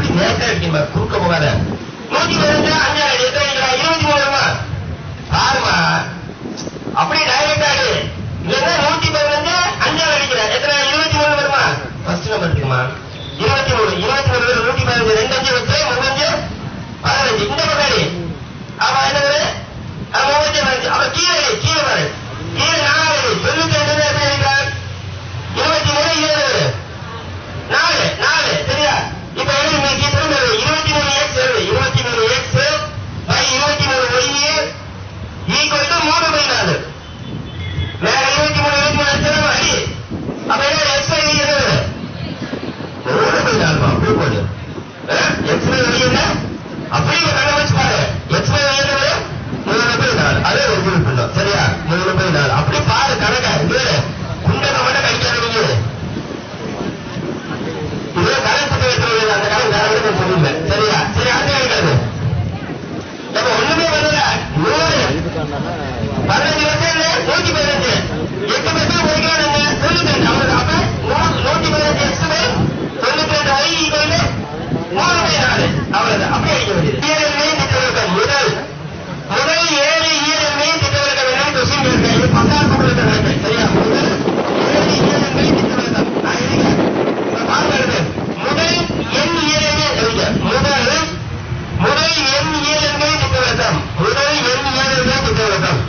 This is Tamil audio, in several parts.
நேரத்தை அடிக்கணுமா குறுக்க போகாத நூத்தி பதினஞ்சு அஞ்சாறு அடி எத்தனை அடிக்கிறா இருபத்தி மூணு வருமா பாருமா அப்படியே டைரக்டா அடி இல்லைன்னா நூத்தி பதினஞ்சு அஞ்சாறு அடிக்கிற எத்தனை இருபத்தி மூணு வருமா ஃபர்ஸ்ட் நம்பர் இருக்குமா இருபத்தி மூணு இருபத்தி மூணு பேர் நூத்தி பதினஞ்சு ரெண்டு அஞ்சு வச்சு மூணஞ்சு பதினஞ்சு இந்த பக்கம் அடி அவன் என்ன பேரு அவன் மூணஞ்சு பதினஞ்சு அவன் கீழே அடி, கீழே பாரு கீழே நாலு அடி தொண்ணூத்தி ரெண்டு எப்படி அடிக்கிறான் இருபத்தி மூணு ஏழு நாலு நாலு சரியா இப்ப எழுதி நீக்கி திரும்ப எழுது. இருபத்தி மூணு எக்ஸ் எழுது இருபத்தி மூணு எக்ஸ் பை இருபத்தி மூணு ஒய் ஈக்குவல் டு மூணு பை நாலு வேற இருபத்தி மூணு இருபத்தி மூணு எத்தனை அடி அப்ப என்ன எக்ஸ் பை எழுது மூணு பை நாலு அப்படி போடு எக்ஸ் பை ஒய் என்ன அப்படியே கண்ண வச்சு பாரு எக்ஸ் பை ஒய் எழுது மூணு பை நாலு அதே ஒரு குரூப் பண்ணும் சரியா மூணு பை நாலு அப்படி பாரு கணக்கா இது குண்டக மட்டும் கழிக்காதீங்க இதே கடன் புத்தகத்தில் அந்த கடன் கடன் சொல்லுங்க சரியா சரி அடுத்த கிடைக்காது நம்ம ஒண்ணுமே பண்ணல நூறு பதினஞ்சு வருஷம் இல்ல நூத்தி பதினஞ்சு எட்டு பர்சன்ட் முடிக்கணும் தொண்ணூத்தி ரெண்டு அவருக்கு அப்ப நூ- நூத்தி பதினஞ்சு எக்ஸ் பை தொண்ணூத்தி ரெண்டு ஐ ஈக்குவல் மூணு பை நாலு அவ்வளவுதான் அப்படியே அடிக்க வேண்டியது ஈரல்மே திட்டவிலக்கம் முதல் முதல் ஏழு ஈரல்மே திட்டவிலக்கம் என்னன்னு கொஸ்டின் கேட்கிறேன் இது பத்தாம் பக்கத்துல இருக்கு சரியா முதல் ஏழு ஈரல்மே திட்டவிலக்கம் நான் எழுதிக்கிறேன் இப்ப பாருங்க முதல் எண் ஈரல்மே எழுதிக்க முதல் முதல் எண் இயலன்மை திட்டவட்டம் முதல் எண் இயலன்மை திட்டவட்டம்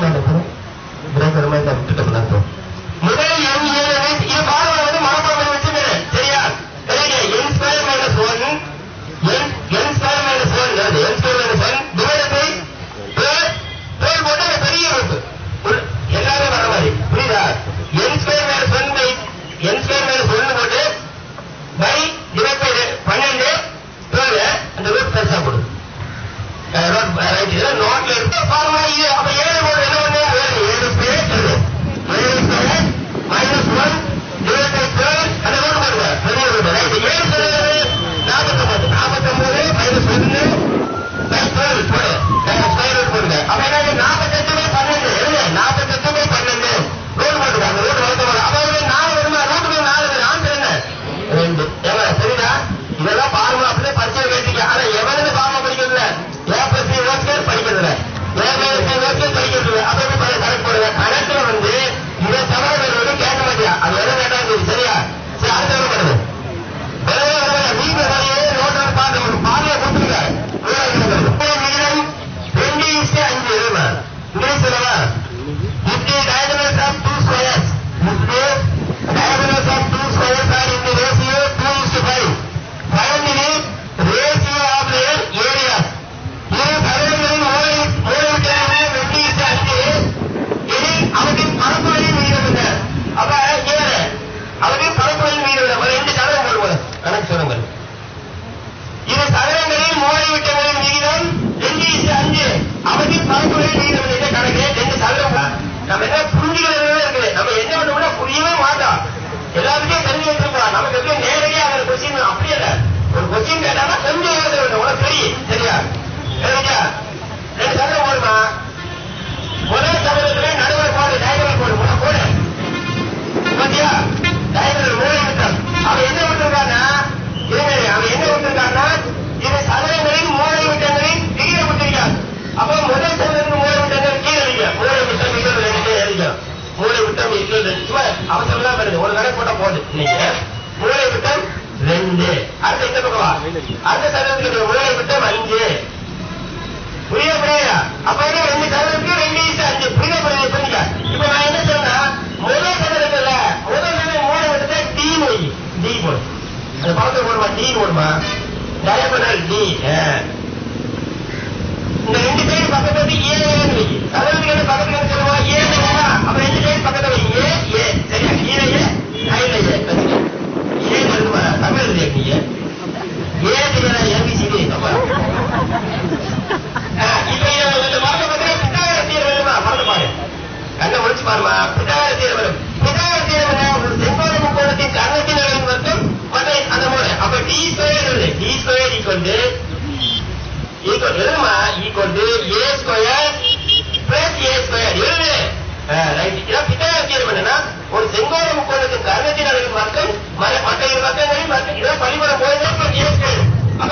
முதல் எண் இயலன்மை இது பாடம் வந்து மனப்பாடம் வச்சுக்கிறேன் சரியா சரிங்க n square minus one n n square minus one n square minus one divide by பேர் போட்டு அந்த பெரிய ரூட் எல்லாமே வர மாதிரி புரியுதா n square minus one by n square minus ஒன்னு போட்டு பை டிவைட் பை பன்னெண்டு டுவெல் அந்த ரூட் பெருசா கொடு நோட்ல இருக்கு ஃபார்முலா இது அப்ப ஏழு போடு என்ன பண்ணு ஏழு ஏழு ஸ்கொயர் ஏழு ஏழு square minus one divide by twelve அந்த ரூட் போடுங்க பெரிய ரூட் ரைட் ஏழு ஸ்கொயர் நாற்பத்தொன்பது நாற்பத்தொன்பது மைனஸ் ஒன்னு பை டுவெல் போடு ஸ்கொயர் ரூட் போடுங்க அப்ப என்ன நாற்பத்தெட்டு பை பன்னெண்டு எழுது நாற்பத்தெட்டு பை பன்னெண்டு ரூட் போடுங்க அந்த ரூட் வளர்த்த போது அப்ப வந்து நாலு வருமா ரூட்டுக்கு நாலு வரும் ஆன்சர் என்ன ரெண்டு ஏமா சரிதா இதெல்லாம் ஃபார்முலா அப்படியே பரிச்சை கேட்டீங்க ஆனா எவனுமே ஃபார்முலா படிக்கிறதுல ஏ பிளஸ் பி ஓஸ்கர் படிக்கிறதுல ஏ மைனஸ் பி ஓஸ்கர் படிக்கிறதுல அப்ப எப்படி பண்ண கணக்கு போடுங்க கணக்குல வந்து இதை தவிர வேற எதுவும் கேட்க மாட்டியா அது எதுவும் கேட்டாலும் சரி சரியா சரி அடுத்த ஒரு பண்ணுது வரவே வரவே நீங்க வரையே ரோட்டர் பார்க்க ஒரு பாதையை கொடுத்துருங்க விகிதம் ரெண்டு இஸ்டு அஞ்சு எழுமா இங்கிலீஷ் சொல்லவா இப்படி diagonals of two squares இப்படி diagonals of two squares are in the ratio 2 is to 5 find the ratio of their areas இரு சதுரங்களின் மூலை மூலைவிட்டான ரெண்டு இஸ்டு அஞ்சு இதில் அவற்றின் பரப்புகளின் விகிதம் என்ன அப்ப ஏழு அவற்றின் பரப்புகளின் விகிதம் என்ன? ஒரு ரெண்டு சதுரம் போடுவோம் கணக்கு சொல்லுங்கள் இது சதுரங்களின் மூலை விட்டங்களின் விகிதம் ரெண்டு இஸ்டு அஞ்சு அவற்றின் பரப்புகளின் விகிதம் என்ன கணக்கு ரெண்டு சதுரம் நம்ம என்ன புரிஞ்சுக்கிறது இருக்குது நம்ம என்ன பண்ணோம்னா புரியவே மாட்டோம் எல்லாத்துக்கும் தெரிஞ்சு வச்சிருக்கோம் நமக்கு எப்படி நேரடியா அந்த கொஸ்டின் அப்படி இல்ல ஒரு கொஸ்டின் கேட்டாங்கன்னா கொஞ்சம் யோசனை வேண்டும் உனக்கு தெரியும் சரியா சரியா ரெண்டு சதுரம் போடுமா முதல் சதுரத்துல நடுவர் போடு டயகரல் போடு உனக்கு போடு பாத்தியா டயகரல் மூலை விட்டம் அவன் என்ன விட்டுருக்கான்னா இருங்க அவன் என்ன விட்டுருக்கான்னா இது சதுரங்களின் மூலை விட்டங்களின் விகிதம் விட்டிருக்கான் அப்ப முதல் சதுரத்துக்கு மூலை விட்டங்கள் கீழே எழுதிக்க மூலை விட்டம் விகிதம் ரெண்டு எழுதிக்க மூலை விட்டம் விகிதம் ரெண்டு சும்மா அவசரம் தான் வருது ஒரு கணக்கு போட்டா போகுது இன்னைக்கு மூலை விட்டம் ரெண்டு அடுத்த இந்த பக்கம் வா அடுத்த சதுரத்துக்கு மூலை விட்டம் அஞ்சு புரிய புரியுதா அப்ப என்ன ரெண்டு சதுரத்துக்கு ரெண்டு ஈஸ்ட் அஞ்சு புரிய புரியுது புரியுங்க இப்ப நான் என்ன சொன்னா முதல் சதுரத்துல முதல் சதுரம் மூணு விட்டத்தை டி மொழி டி போடு அந்த படத்துல போடுமா டி போடுமா டயபனல் டி இந்த ரெண்டு பேர் பக்கத்துல வந்து ஏ ஏன்னு வை சதுரத்துக்கு பக்கத்துல இருந்து சொல்லுவா ஏ அப்ப ரெண்டு பேர் பக்கத்துல வை ஏ ஏ சரியா கீழே ஏ கையில ஏ வச்சுக்க. ஏ வருமா தமிழ் இல்லையா நீ ஏ தெரியல ஏபிசிடி அப்ப இப்ப இதை இந்த மரத்தை பத்தின பித்தாகர தீரம் வருமா மறந்து பாரு கண்ணை முடிச்சு பாருமா பித்தாகர தீரம் வரும் பித்தாகர தீரம் என்ன ஒரு செங்கோல முக்கோணத்தின் கர்ணத்தின் அளவின் வர்க்கம் மற்ற அந்த மூலை அப்ப டி ஸ்கொயர் வருது d square equal to equal to equal to a square plus a square எழுது ரைட் இதான் பித்தாகர தீரம் என்னன்னா ஒரு செங்கோல முக்கோணத்தின் கர்ணத்தின் அளவின் வர்க்கம் மற்ற மற்ற இரு வர்க்கங்களின் வர்க்கம் இதான் பரிமாணம் போய் ஏ ஸ்கொயர்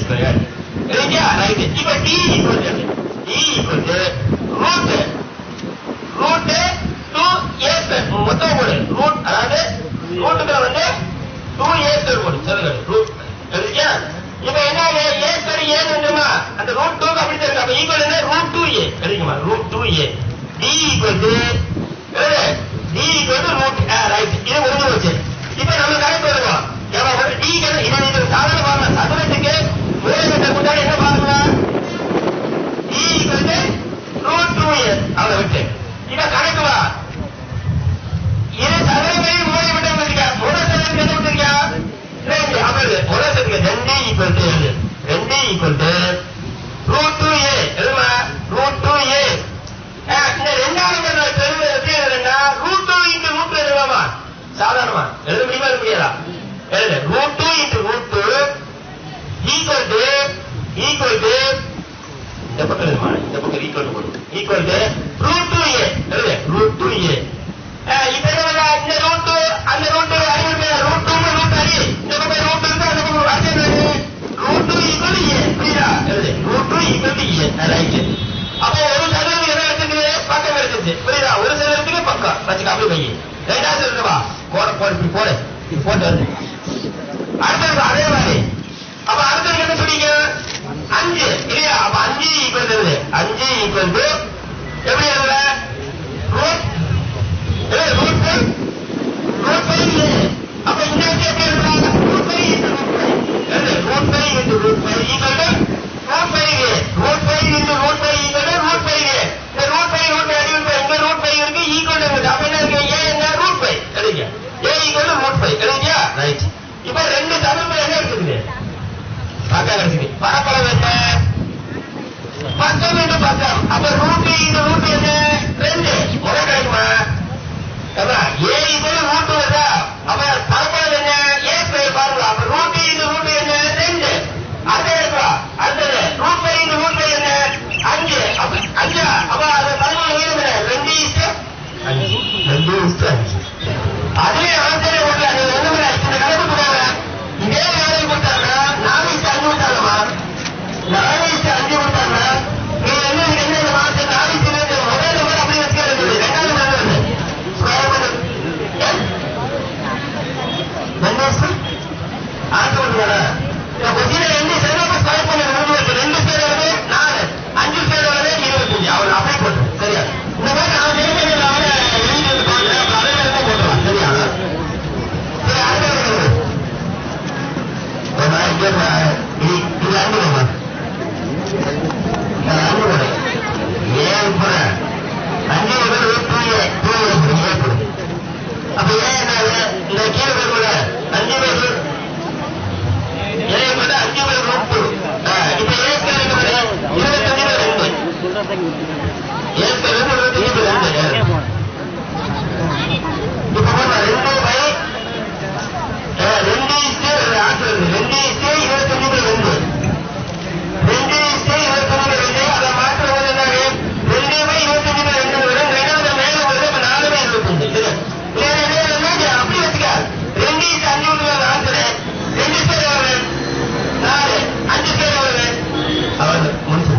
ஸ்கொயர் இல்லையா ரைட் இப்ப D equal D equal root root two A square மொத்தம் போடு ரூட் அதாவது ரூட்டுக்கு வந்து டூ ஏ ஸ்கொயர் போடு சொல்லுங்க ரூட் இல்லையா இப்ப என்ன ஏ ஸ்கொயர் ஏ வந்துமா அந்த ரூட் டூ அப்படி இருக்கு அப்ப ஈக்குவல் என்ன ரூட் டூ ஏ கிடைக்குமா root two a d equal to d equal to root right இது முடிஞ்சு போச்சு இப்ப நம்ம கணக்கு வருவோம் எவ்வளவு ஒரு டி இது இது சாதாரண பாருங்க சதுரத்துக்கு மூலகத்தை முன்னாடி என்ன பாருங்க d equal to root two a அவளை விட்டு இப்ப கணக்கு வா இது சதுரங்களையும் மூலை விட்டு வந்திருக்கா மூல சதுரத்துக்கு என்ன விட்டுருக்கா ரெண்டு அமர்வு மூல சதுரத்துக்கு ரெண்டு ஈக்குவல் டு ரெண்டு equal to root two a எழுமா ரூட் டூ ஏ இந்த ரெண்டாவது பெருமை எப்படி எழுதுனா ரூட் டூ இன்ட்டு ரூட் எழுதுவாமா சாதாரணமா எழுத முடியுமா எழுத முடியாதா எழுது root two into root two equal to equal to இந்த பக்கம் எழுதுமா இந்த பக்கம் equal to equal to root two a எழுது ரூட் டூ ஏ இப்ப என்ன பண்ணலாம்? இந்த ரூட் அந்த ரூட் அறிவு ரூட் டூ ரூட் அறி இந்த பக்கம் ரூட் இருக்கு அந்த பக்கம் அடுத்து ரூட் டூ ஈக்குவல் ஏ புரியுதா எழுது root two equal a right அப்போ ஒரு சதுரம் என்ன எடுத்துக்குது பக்கம் எடுத்துச்சு புரியுதா ஒரு சதுரத்துக்கு பக்கம் வச்சுக்க அப்படி பைய ரெண்டாவது சதுரம் வா போட போட இப்படி போடு இப்படி போட்டு வருது அடுத்தது அதே மாதிரி அப்ப அடுத்தது என்ன சொன்னீங்க அஞ்சு இல்லையா அப்ப அஞ்சு ஈக்குவல் எழுது அஞ்சு ஈக்குவல் டு எப்படி எழுதுற ரூட் இல்ல ரூட் பை ரூட் பை அப்ப இந்த இடத்துல எப்படி எழுதுறாங்க root pi into root pi எழுது root pi into root pi equal to root pi root pi into root pi equal to root pi இந்த ரூட் பை ரூட் பை அடிவில் பை இங்க ரூட் பை இருக்கு ஈக்குவல் டு அப்ப என்ன இருக்கு ஏ என்ன ரூட் பை எழுதிங்க a equal to root pi எழுதியா ரைட் இப்ப ரெண்டு தமிழ் என்ன இருக்குது பக்கம் இருக்குது பரப்பளவு என்ன பக்கம் இன்டு பக்கம் அப்ப ரூட் இன்டு ரூட் என்ன ரெண்டு முறை கிடைக்குமா ஏப்பா, ஏ ஈக்குவல் ரூட் வருதா அப்ப பரப்பளவு என்ன ஏ ஸ்கொயர் பாருங்க அப்ப ரூட் இன்டு ரூட் என்ன ரெண்டு அடுத்த எடுப்பா அடுத்தது root pi into root pi என்ன அஞ்சு அப்ப அஞ்சா அப்ப அது பதினொன்று வீதம் என்ன ரெண்டு இஸ்டு அஞ்சு ரெண்டு இஸ்டு அஞ்சு அதே ஆன்சரே ஓகே அது ஒண்ணுமே இந்த கணக்கு போடுவாங்க இதே வேலை கொடுத்தாங்கன்னா நாலு இஸ்டு அஞ்சு கொடுத்தாங்கம்மா நாலு இஸ்டு அஞ்சு கொடுத்தாங்கன்னா நீங்க என்ன என்ன இந்த மாசம் நாலு இஸ்டு ரெண்டு முதல் நம்பர் அப்படியே வச்சுக்கிறது ரெண்டாவது நம்பர் வந்து ஸ்கொயர் பண்ணு ரெண்டு இஸ்டு ஆன்சர் பண்ணுங்க இந்த கொஸ்டின் ரெண்டு சேர்ந்து ஸ்கொயர் பண்ணி முடிஞ்சு வச்சு ரெண்டு பேர் வருது நாலு அஞ்சு பேர் வருது இருபத்தஞ்சு அவர் அப்ளை பண்ணு சரியா இந்த மாதிரி நான் எழுதி அவரை எழுதி வந்து பாருங்க அப்புறம் அதே மாதிரி தான் போட்டுருவான் சரியா சரி அடுத்த ஒரு நாள் இங்கே இது இது அஞ்சு நம்ம அஞ்சு கூட ஏன் கூட அஞ்சு கூட டூ ஏ டூ ஏ ஏற்படும் அப்ப ஏன் என்ன இந்த கீழே பேர் அஞ்சு பேர் ஏன் வந்து அஞ்சு பேர் ரூட் டூ இப்ப ஏன் ஸ்கொயர் இருபத்தஞ்சு பேர் ரெண்டு ஏன் ஸ்கொயர் இருபத்தஞ்சு பேர் ரெண்டு இப்ப பாருங்க, ரெண்டு பை அஹ், ரெண்டு இஸ்டு ஆன்சர் ரெண்டு இஸ்டு இருபத்தஞ்சு பேர் ரெண்டு ரெண்டு இஸ்டு இருபத்தஞ்சு பேர் ரெண்டு அதை மாற்றம் போது என்ன ஆகும்? ரெண்டு பை இருபத்தஞ்சு பேர் ரெண்டு வரும் ரெண்டாவது மேல வருது இப்ப நாலு பை இருபத்தஞ்சு சரி. இல்ல, இல்ல, இல்ல, இல்ல, இல்ல, அப்படி வச்சுக்க ரெண்டு இஸ்டு அஞ்சு விட்டு ஆன்சர் ரெண்டு பேர் எவ்வளவு நாலு அஞ்சு பேர் எவ்வளவு அவர் முடிச்சு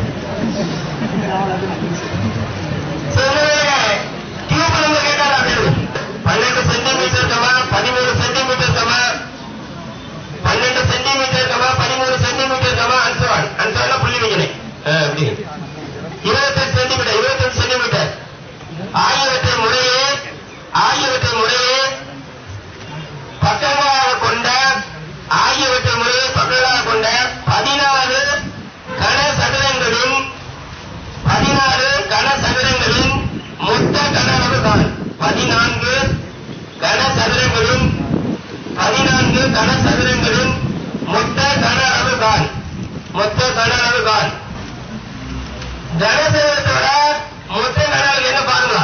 டியூப் நம்ம கேட்டாரா பன்னெண்டு சென்டிமீட்டர் கமா பதிமூணு சென்டிமீட்டர் கமா பன்னெண்டு சென்டிமீட்டர் கமா பதிமூணு சென்டிமீட்டர் கமா அன்சவான் அன்சவான் புள்ளி வைக்கணும் அப்படி இருபத்தஞ்சு சென்டிமீட்டர் இருபத்தஞ்சு சென்டிமீட்டர் ஆகியவற்றை முறையே ஆகியவற்றை முறையே பக்கங்களாக கொண்ட ஆகியவற்றை முறையே பக்கங்களாக கொண்ட பதினாறு கன சதுரங்களின் பதினாறு கன சதுரங்களின் மொத்த கன அளவு தான் பதினான்கு கன சதுரங்களின் பதினான்கு கன சதுரங்களின் மொத்த கன அளவு தான் மொத்த கன அளவு தான் கனசதுரத்தோட மொத்த கன அளவு என்ன பாருங்க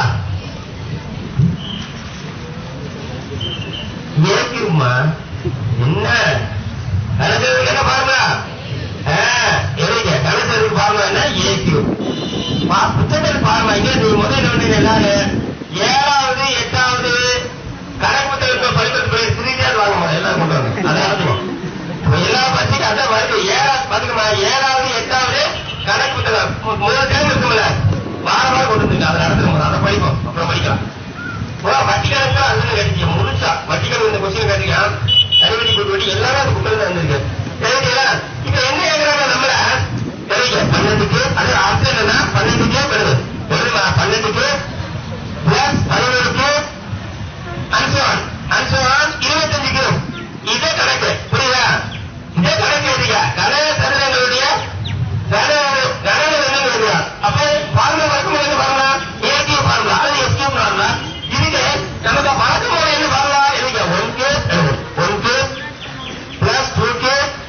ஏக்கிருமா என்ன கனசதுரத்துக்கு என்ன பாருங்க எழுதிக்க கனசதுரத்துக்கு பாருங்க என்ன ஏக்கியும் புத்தகத்தில் பாருங்க இங்க நீ முதல் ஒன்று எல்லாரும் ஏழாவது எட்டாவது கணக்கு புத்தகத்தில் படிக்கிறது ஸ்ரீஜால் வாங்க முடியும் எல்லாம் கொண்டு வாங்க அதை எழுதுவோம் இப்ப எல்லா பட்சிக்கு அதான் வருது ஏழாவது பாத்துக்கமா ஏழாவது எட்டாவது கணக்கு புத்தகம் மு- முதல் டைம் இருக்கும்ல வாரம் வாரம் கொண்டு வந்துருங்க அதை நடத்துறோம் அதை படிப்போம் அப்புறம் படிக்கலாம் பூரா வட்டி கணக்கு அதுல கட்டிக்க முழுசா வட்டி கணக்கு இந்த கொஸ்டின் கட்டிக்கலாம் கருவட்டி கூட்டு வட்டி எல்லாமே அந்த புக்கில் தான் வந்திருக்கு தெரியுங்களா இப்ப என்ன கேட்கறாங்க நம்மள தெரியுங்க பன்னெண்டுக்கு அது அர்த்தம் என்னன்னா பன்னெண்டுக்கே பெறுது பெருமா பன்னெண்டுக்கு பிளஸ் பதினொருக்கு அன்சோன் அன்சோன் இருபத்தஞ்சு கிலோ இதே கணக்கு புரியுதா இதே கணக்கு எழுதிக்க கணக்கு சதுரங்களுடைய கணக்கு கணக்கு என்ன எழுதுவா அப்ப ஃபார்முலா வழக்கம் என்ன ஃபார்முலா ஏடி ஃபார்முலா அது எஸ்டி ஃபார்முலா இதுக்கு நமக்கு வழக்கம் போல என்ன ஃபார்முலா எழுதிக்க one K one K plus two K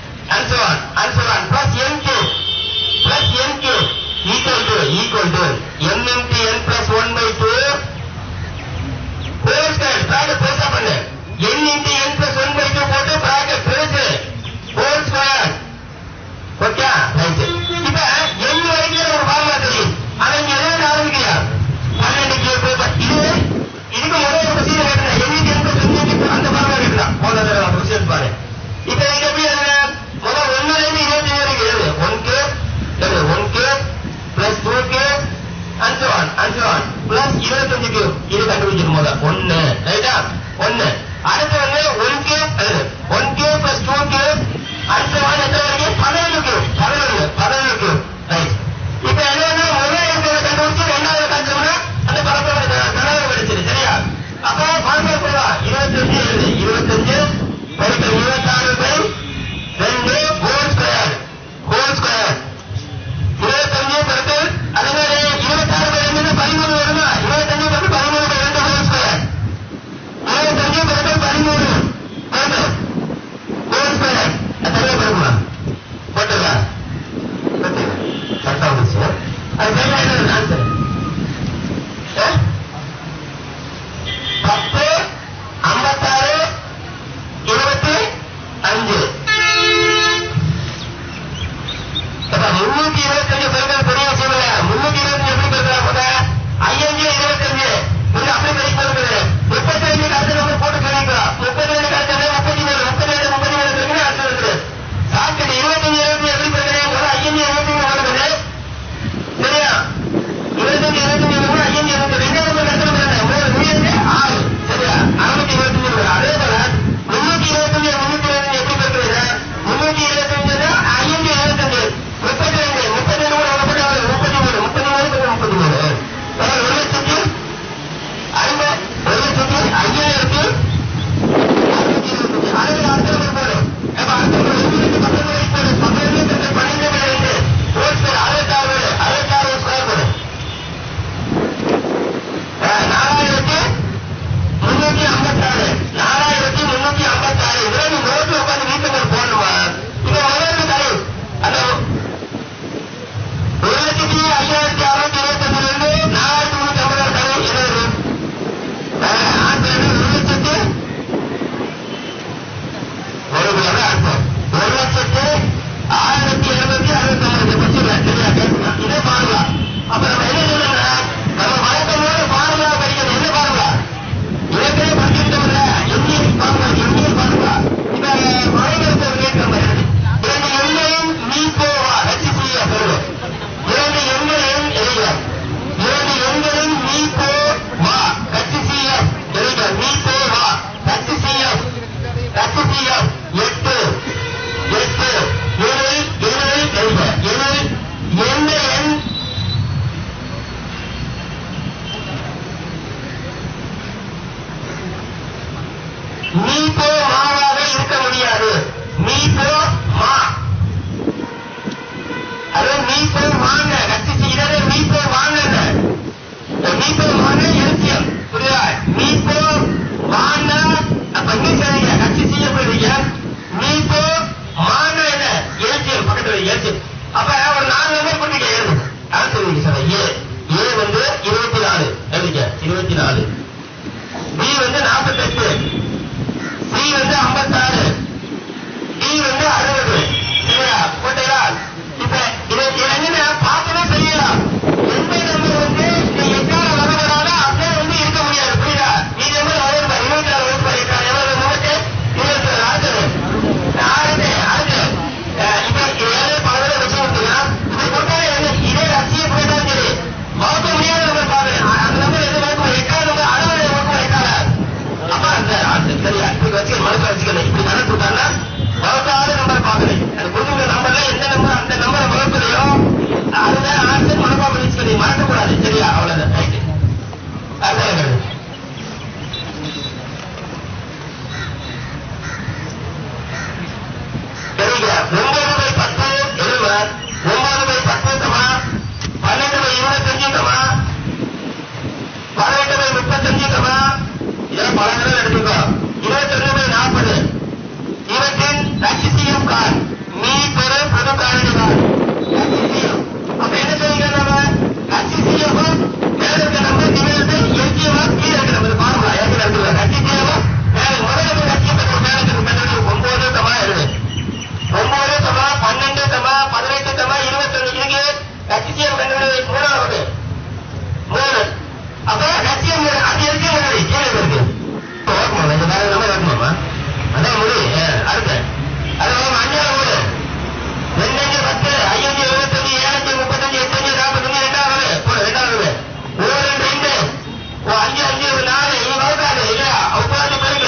காரணம் HCCM. அப்ப என்ன சொல்லிக்கிறோம் நம்ம HCCM மேல இருக்க நம்பர் டிவைடட் LCM கீழ இருக்க நம்பர் ஃபார்முலா ஏற்கனவே இருக்குல்ல HCCM மேல முதல்ல இருக்க HCM மேல இருக்க மெத்தட் ஒன்பது சமமா எழுது ஒன்பது சமா பன்னெண்டு சமா பதினெட்டு சமா இருபத்தொன்னு இருக்கு HCM கண்டுபிடி மூணாவது மூணு அப்ப HCM அது இருக்கு முன்னாடி கீழே இருக்கு ஓகமா இந்த வேற நம்ம வரணுமா அதான் முடி அடுத்து அது அஞ்சாறு மூணு ரெண்டஞ்சு பத்து ஐயஞ்சு எழுபத்தஞ்சு ஏழஞ்சு முப்பத்தஞ்சு எட்டஞ்சு நாற்பத்தஞ்சு ரெண்டாவது போடு ரெண்டாவது ஒரு ரெண்டு ரெண்டு ஓ அஞ்சு அஞ்சு நாலு இது வளர்க்காது இல்லையா உட்காந்து பாருங்க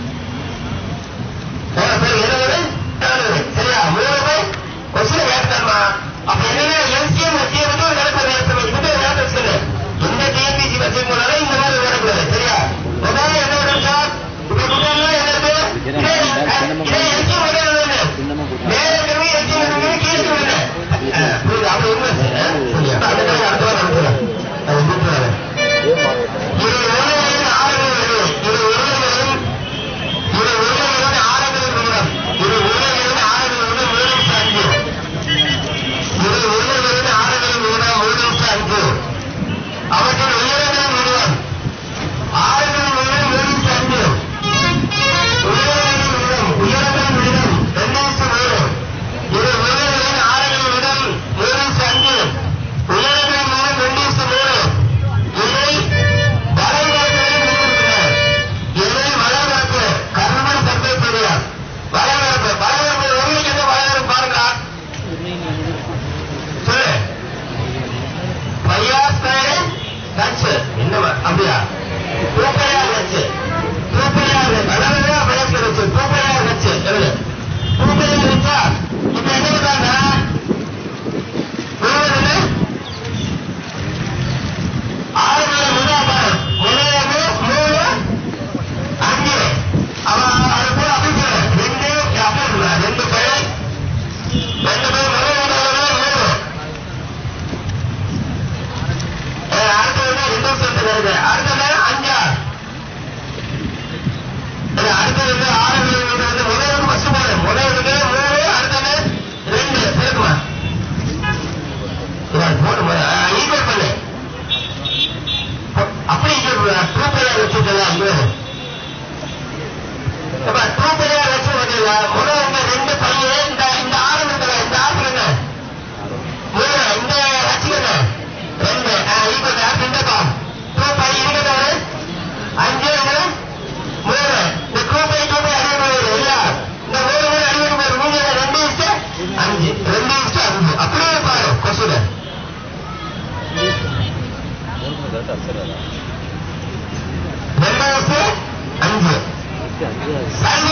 சரி இருபது நானூறு சரியா மூணு போய் கொஸ்டின் கேட்டாமா அப்ப என்னன்னா எல்சிஎம் எஸ்சிஎம் வந்து ஒரு நடப்பது இது ஒரு நடப்பு இந்த டிஎன்பிசி பட்ஜெட் மூலம் இந்த மாதிரி வரக்கூடாது சரியா முதல்ல என்ன வருஷா இப்ப முதல்ல என்னது இதே இதே எல்சிஎம் உடனே மேல இருக்கிறவங்க எல்சிஎம் இருக்கிறவங்க கீழே இருக்கிறவங்க புரியுது அப்படி உண்மை சரியா அதுக்கு அடுத்த வாரம் அனுப்புறேன் அது கூப்பிடுறாரு இது உலகின் ஆளுநர்கள் இது உலகின் இது உலகின் ஆளுநர்கள் நிறுவனம் இது உலகின் ஆளுநர்கள் மூணு நிமிஷம் அஞ்சு இது உலகின் ஆளுநர்கள் நிறுவனம் மூணு நிமிஷம் அஞ்சு அவற்றின் உயரங்கள் நிறுவனம் ஆளுநர்கள் நிறுவனம் மூணு நிமிஷம் அஞ்சு உயரங்கள் நிறுவனம் உயரங்கள் நிறுவனம் ரெண்டு நிமிஷம் மூணு இது உலகின் ஆளுநர்கள் நிறுவனம் மூணு நிமிஷம் அஞ்சு உயரங்கள் நிறுவனம் ரெண்டு நிமிஷம் மூணு இதை வலைவரத்தில் நிறுவனம் இதை வலைவரப்பு கர்மன் சர்வே தெரியா வலைவரப்பு வலைவரப்பு உங்களுக்கு எந்த வலைவரப்பு பாருங்க சொல்லு பையாஸ்தாரு நச்சு என்னவா அப்படியா பூப்பையார் நச்சு பூப்பையார் வளர்ந்தா பையாஸ்கர் நச்சு பூப்பையார் நச்சு எவ்வளவு பூப்பையார் நச்சா இப்ப என்ன பண்றாங்க மூணு ஆறு மேல முதல் முதலாவது மூணு அஞ்சு அவன் அது கூட அப்படி சொல்லு ரெண்டு அப்படி சொல்லு ரெண்டு பேர் ரெண்டு பேர் முதலாவது மூணு அடுத்தது ரெண்டு வருஷத்துக்கு வருது அடுத்தது அஞ்சா அடுத்தது வந்து ஆறு பேர் வந்து முதல் ஃபர்ஸ்ட் போடு முதலுக்கு மூணு அடுத்தது ரெண்டு இருக்குமா போடு ஈக்குவல் பண்ணு அப்படி டூ பிளேயர் வச்சுக்கலாம் அங்கே இப்ப டூ பிளேயர் வச்சு வரல முதல்ல இந்த ரெண்டு பையன் இந்த இந்த ஆரம்பத்துல இந்த ஆரம்பங்க மூணு இந்த வச்சுக்கங்க ரெண்டு ஈக்குவல் ஆப் இந்த பா டூ பை இருக்கிறது அஞ்சு இது மூணு இந்த டூ பை டூ பை அடிக்க இல்ல இந்த மூணு மூணு அடிக்க போயிரு மூணு ரெண்டு இஷ்டு அஞ்சு ரெண்டு இஷ்டு அஞ்சு அப்படியே பாரு கொசுல ரெண்டு இஷ்டு அஞ்சு சரி